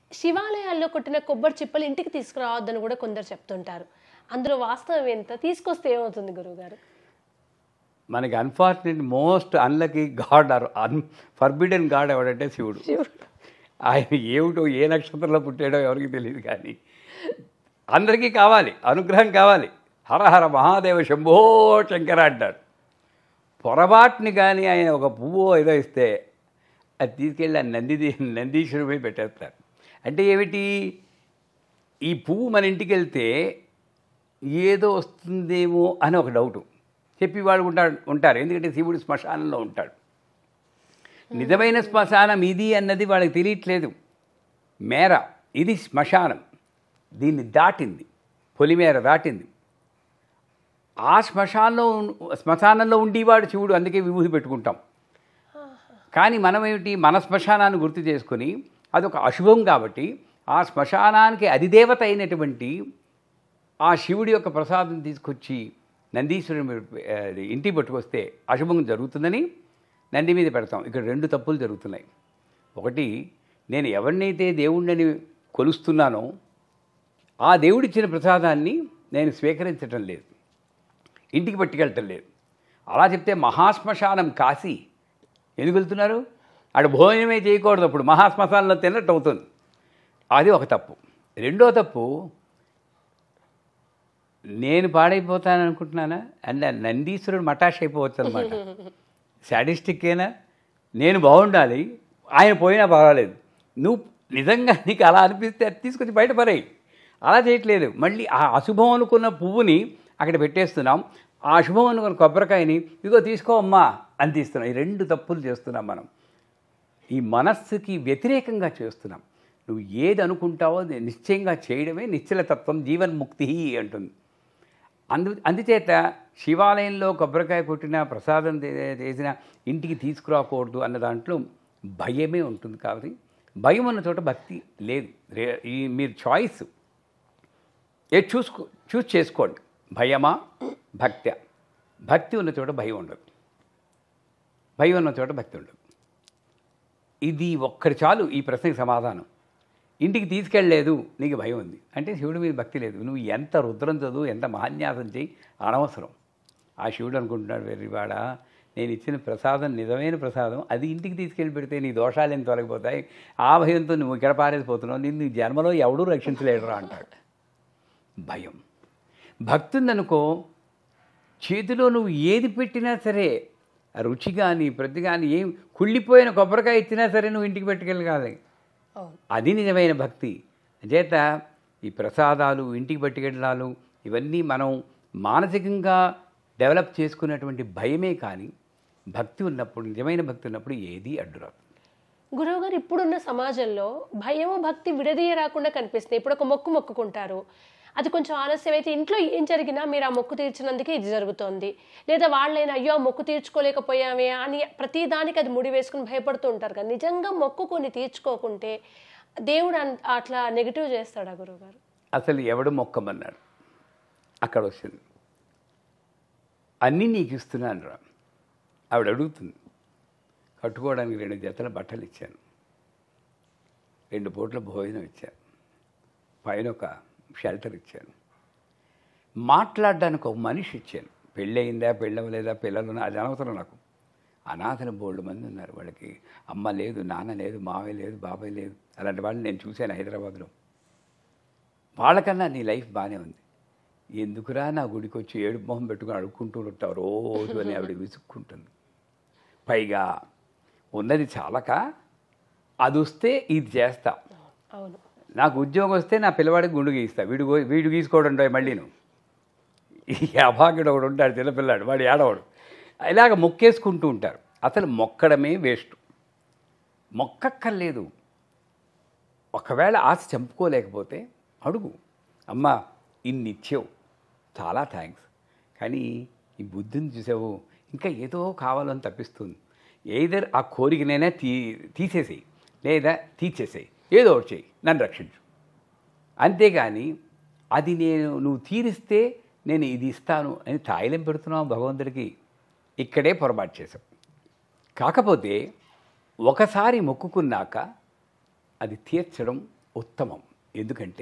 శివాలయాల్లో కొట్టిన కొబ్బరి చిప్పలు ఇంటికి తీసుకురావద్దని కూడా కొందరు చెప్తుంటారు అందులో వాస్తవం ఎంత తీసుకొస్తే ఏమవుతుంది గురువుగారు మనకి అన్ఫార్చునేట్ మోస్ట్ అన్లకి god or un forbidden god ఎవడంటే శివుడు ఆయన ఏమిటో ఏ నక్షత్రంలో పుట్టాడో ఎవరికి తెలియదు కానీ అందరికీ కావాలి అనుగ్రహం కావాలి హర హర మహాదేవ శంభో శంకర అంటాడు పొరపాటుని కానీ ఆయన ఒక పువ్వు ఏదో ఇస్తే అది తీసుకెళ్ళి ఆ నంది నందీశ్వరుపై పెట్టేస్తారు అంటే ఏమిటి ఈ పువ్వు మన ఇంటికి వెళ్తే ఏదో వస్తుందేమో అని ఒక డౌటు చెప్పి వాళ్ళు ఉంటాడు ఉంటారు ఎందుకంటే శివుడు శ్మశానంలో ఉంటాడు నిజమైన శ్మశానం ఇది అన్నది వాళ్ళకి తెలియట్లేదు మేర ఇది శ్మశానం దీన్ని దాటింది పొలిమేర దాటింది ఆ శ్మశానంలో ఉన్- శ్మశానంలో ఉండేవాడు శివుడు అందుకే విభూతి పెట్టుకుంటాం కానీ మనం ఏమిటి మన శ్మశానాన్ని గుర్తు చేసుకొని అదొక అశుభం కాబట్టి ఆ శ్మశానానికి అధిదేవత అయినటువంటి ఆ శివుడి యొక్క ప్రసాదం తీసుకొచ్చి నందీశ్వరుని మీద, ఆ, అది ఇంటికి పట్టుకొస్తే అశుభం జరుగుతుందని నంది మీద పెడతాం ఇక్కడ రెండు తప్పులు జరుగుతున్నాయి ఒకటి నేను ఎవరినైతే దేవుణ్ణని కొలుస్తున్నానో ఆ దేవుడిచ్చిన ప్రసాదాన్ని నేను స్వీకరించటం లేదు ఇంటికి పట్టుకెళ్ళటం లేదు అలా చెప్తే మహాశ్మశానం కాశీ ఎందుకు వెళ్తున్నారు ఆడ భోజనమే చేయకూడదు అప్పుడు మహాశ్మశానంలో తిన్నట్టు అవుతుంది అది ఒక తప్పు రెండో తప్పు నేను పాడైపోతాను అనుకుంటున్నానా అంటే నందీశ్వరుడు మటాష్ అయిపోవచ్చు అనమాట సాడిస్టిక్కేనా నేను బాగుండాలి ఆయన పోయినా పర్వాలేదు నువ్వు నిజంగా నీకు అలా అనిపిస్తే అది తీసుకొచ్చి బయట పరేయి అలా చేయట్లేదు మళ్ళీ ఆ అశుభం అనుకున్న పువ్వుని అక్కడ పెట్టేస్తున్నాం ఆ అశుభం అనుకున్న కొబ్బరికాయని ఇదిగో తీసుకో అమ్మా అని తీస్తున్నాం ఈ రెండు తప్పులు చేస్తున్నాం మనం ఈ మనస్సుకి వ్యతిరేకంగా చేస్తున్నాం నువ్వు ఏది అనుకుంటావో అది నిశ్చయంగా చేయడమే నిశ్చలతత్వం జీవన్ముక్తి అంటుంది అందు అందుచేత శివాలయంలో కొబ్బరికాయ కొట్టిన ప్రసాదం తే- చేసిన ఇంటికి తీసుకురాకూడదు అన్న దాంట్లో భయమే ఉంటుంది కాబట్టి భయం ఉన్న చోట భక్తి లేదు రే- ఈ మీరు చాయిస్ ఏ చూసుకో చూస్ చేసుకోండి భయమా భక్త్యా భక్తి ఉన్న చోట భయం ఉండదు భయం ఉన్న చోట భక్తి ఉండదు ఇది ఒక్కటి చాలు ఈ ప్రశ్నకి సమాధానం ఇంటికి తీసుకెళ్ళలేదు నీకు భయం ఉంది అంటే శివుడి మీద భక్తి లేదు నువ్వు ఎంత రుద్రం చదువు ఎంత మహాన్యాసం చేయి అనవసరం ఆ శివుడు అనుకుంటున్నాడు వెర్రివాడ నేను ఇచ్చిన ప్రసాదం నిజమైన ప్రసాదం అది ఇంటికి తీసుకెళ్ళి పెడితే నీ దోషాలు ఏం తొలగిపోతాయి ఆ భయంతో నువ్వు ఇక్కడ పారేసిపోతున్నావు నిన్ను ఈ జన్మలో ఎవడూ రక్షించలేడురా అంటాడు భయం భక్తుందనుకో చేతిలో నువ్వు ఏది పెట్టినా సరే ఆ రుచి కానీ ప్రతి కానీ ఏం కుళ్ళిపోయిన కొబ్బరికాయ ఇచ్చినా సరే నువ్వు ఇంటికి పెట్టుకెళ్ళగాలి అవును అది నిజమైన భక్తి చేత ఈ ప్రసాదాలు ఇంటికి పట్టుకెళ్ళాలు ఇవన్నీ మనం మానసికంగా డెవలప్ చేసుకున్నటువంటి భయమే కానీ భక్తి ఉన్నప్పుడు నిజమైన భక్తి ఉన్నప్పుడు ఏది అడ్డురాదు గురువు గారు ఇప్పుడున్న సమాజంలో భయము భక్తి విడదీయ రాకుండా కనిపిస్తుంది ఇప్పుడు ఒక మొక్కు మొక్కుకుంటారు అది కొంచెం ఆలస్యం అయితే ఇంట్లో ఏం జరిగినా మీరు ఆ మొక్కు తీర్చినందుకే ఇది జరుగుతోంది లేదా వాళ్ళైనా అయ్యో ఆ మొక్కు తీర్చుకోలేకపోయామే అని ప్రతి దానికి అది ముడి వేసుకుని భయపడుతూ ఉంటారు కదా నిజంగా మొక్కుకొని తీర్చుకోకుంటే దేవుడు అన్- అట్లా నెగిటివ్ చేస్తాడా గురువు గారు అసలు ఎవడు మొక్కమన్నాడు అక్కడ వచ్చింది అన్నీ నీకు ఇస్తున్నాను రా ఆవిడ అడుగుతుంది కట్టుకోవడానికి రెండు జతల బట్టలు ఇచ్చాను రెండు పూట్ల భోజనం ఇచ్చాను పైన ఒక షెల్టర్ ఇచ్చాను మాట్లాడడానికి ఒక మనిషి ఇచ్చాను పెళ్ళి అయిందా పెళ్ళవలేదా పిల్లలు ఉన్నా- అది అనవసరం నాకు అనాథలు బోల్డ్ మంది ఉన్నారు వాళ్ళకి అమ్మ లేదు నాన్న లేదు మావయ్య లేదు బాబాయ్ లేదు అలాంటి వాళ్ళని నేను చూశాను హైదరాబాద్లో వాళ్ళకన్నా నీ లైఫ్ బాగానే ఉంది ఎందుకురా నా గుడికి వచ్చి ఏడు మొహం పెట్టుకుని అడుక్కుంటూ ఉంటావు రోజు అని ఆవిడ విసుక్కుంటుంది పైగా ఉన్నది చాలక అది వస్తే ఇది చేస్తా అవును నాకు ఉద్యోగం వస్తే నా పిల్లవాడికి గుండు గీస్తా వీడు గో- వీడు గీసుకోవడం రా మళ్ళీను ఈ అభాగ్యుడు ఒకడు ఉంటాడు చిన్నపిల్లాడు వాడు ఏడవడు ఇలాగ మొక్కేసుకుంటూ ఉంటారు అసలు మొక్కడమే వేస్ట్ మొక్కక్కర్లేదు ఒకవేళ ఆశ చంపుకోలేకపోతే అడుగు అమ్మా ఇన్ని ఇచ్చావు చాలా థ్యాంక్స్ కానీ ఈ బుద్ధిని చూసావు ఇంకా ఏదో కావాలని తప్పిస్తుంది ఏదర్ ఆ కోరికనైనా తీ తీసేసేయి లేదా తీర్చేసేయి ఏదో ఒకటి చెయ్యి నన్ను రక్షించు అంతేగాని అది నేను నువ్వు తీరిస్తే నేను ఇది ఇస్తాను అని తాయిలం పెడుతున్నావు భగవంతుడికి ఇక్కడే పొరపాటు చేసావు కాకపోతే ఒకసారి మొక్కుకున్నాక అది తీర్చడం ఉత్తమం ఎందుకంటే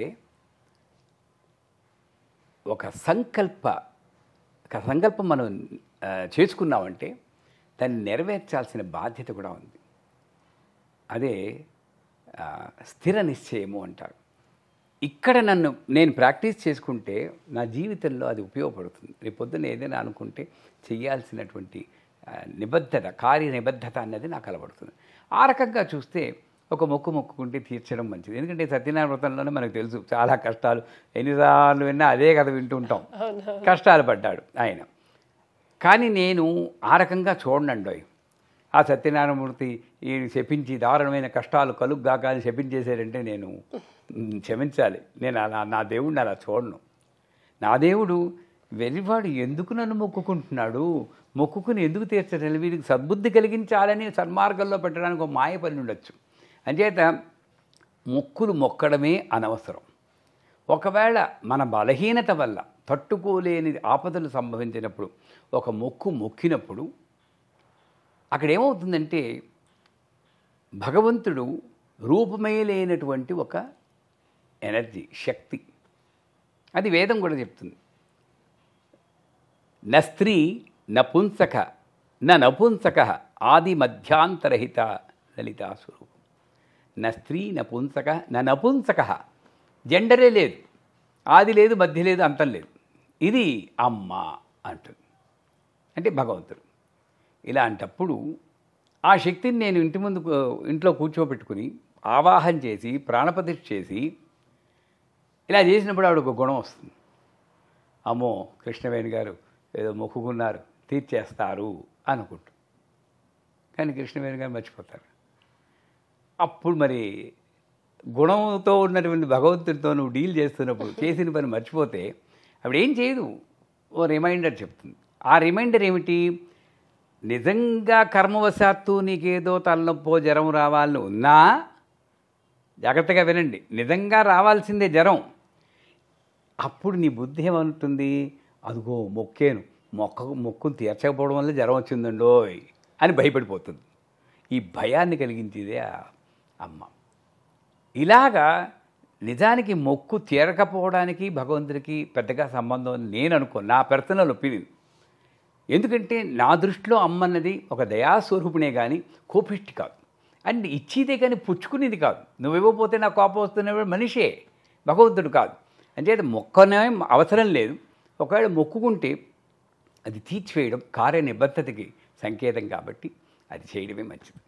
ఒక సంకల్ప ఒక సంకల్పం మనం ఆ, చేసుకున్నామంటే దాన్ని నెరవేర్చాల్సిన బాధ్యత కూడా ఉంది అదే ఆ, స్థిర నిశ్చయము అంటారు ఇక్కడ నన్ను నేను ప్రాక్టీస్ చేసుకుంటే నా జీవితంలో అది ఉపయోగపడుతుంది రేపు పొద్దున్న ఏదైనా అనుకుంటే చేయాల్సినటువంటి ఆ, నిబద్ధత కార్య నిబద్ధత అన్నది నాకు అలవడుతుంది ఆ రకంగా చూస్తే ఒక మొక్కు మొక్కుకుంటే తీర్చడం మంచిది ఎందుకంటే సత్యనారాయణ వ్రతంలోనే మనకు తెలుసు చాలా కష్టాలు ఎన్నిసార్లు విన్నా అదే కథ వింటూ ఉంటాం కష్టాలు పడ్డాడు ఆయన కానీ నేను ఆ రకంగా చూడండి ఆ సత్యనారాయణమూర్తి ఈ శపించి దారుణమైన కష్టాలు కలుగ్గాక అని శపించేశారంటే నేను మ్, క్షమించాలి నేను అలా నా దేవుడిని అలా చూడను నా దేవుడు వెరివాడు ఎందుకు నన్ను మొక్కుకుంటున్నాడు మొక్కుకుని ఎందుకు తీర్చడం వీడికి సద్బుద్ధి కలిగించాలని సన్మార్గంలో పెట్టడానికి ఒక మాయ పని ఉండొచ్చు అంచేత మొక్కులు మొక్కడమే అనవసరం ఒకవేళ మన బలహీనత వల్ల తట్టుకోలేని ఆపదలు సంభవించినప్పుడు ఒక మొక్కు మొక్కినప్పుడు అక్కడ ఏమవుతుందంటే భగవంతుడు రూపమే లేనటువంటి ఒక ఎనర్జీ శక్తి అది వేదం కూడా చెప్తుంది న స్త్రీ నపుంసక న నపుంసక ఆది మధ్యాంతరహిత లలితా స్వరూపం న స్త్రీ నపుంసక న నపుంసక జెండరే లేదు ఆది లేదు మధ్య లేదు అంతం లేదు ఇది అమ్మ అంటుంది అంటే భగవంతుడు ఇలాంటప్పుడు ఆ శక్తిని నేను ఇంటి ముందు కూ- ఇంట్లో కూర్చోబెట్టుకుని ఆవాహన చేసి ప్రాణప్రతిష్ఠ చేసి ఇలా చేసినప్పుడు ఆవిడ ఒక గుణం వస్తుంది అమ్మో కృష్ణవేణి గారు ఏదో మొక్కుకున్నారు తీర్చేస్తారు అనుకుంటూ కానీ కృష్ణవేణి గారు మర్చిపోతారు అప్పుడు మరి గుణంతో ఉన్నటువంటి భగవంతుడితో నువ్వు డీల్ చేస్తున్నప్పుడు చేసిన పని మర్చిపోతే అప్పుడు ఏం చేయదు ఓ రిమైండర్ చెప్తుంది ఆ రిమైండర్ ఏమిటి నిజంగా కర్మవశాత్తు నీకేదో తలనొప్పో జ్వరం రావాలని ఉన్నా జాగ్రత్తగా వినండి నిజంగా రావాల్సిందే జ్వరం అప్పుడు నీ బుద్ధి ఏమంటుంది అదిగో మొక్కేను మొక్క మొక్కును తీర్చకపోవడం వల్ల జ్వరం వచ్చిందండోయ్ అని భయపడిపోతుంది ఈ భయాన్ని కలిగించేదే ఆ అమ్మ ఇలాగా నిజానికి మొక్కు తీరకపోవడానికి భగవంతుడికి పెద్దగా సంబంధం అని నేను అనుకో నా పర్సనల్ ఒపీనియన్ ఎందుకంటే నా దృష్టిలో అమ్మ అన్నది ఒక దయాస్వరూపిణే కానీ కోపిష్టి కాదు అండ్ ఇచ్చేదే కానీ పుచ్చుకునేది కాదు నువ్వు ఇవ్వకపోతే నా కోపం వస్తున్నవాడు మనిషే భగవంతుడు కాదు అంచేత మొక్కనే అవసరం లేదు ఒకవేళ మొక్కుకుంటే అది తీర్చివేయడం కార్య నిబద్ధతకి సంకేతం కాబట్టి అది చేయడమే మంచిది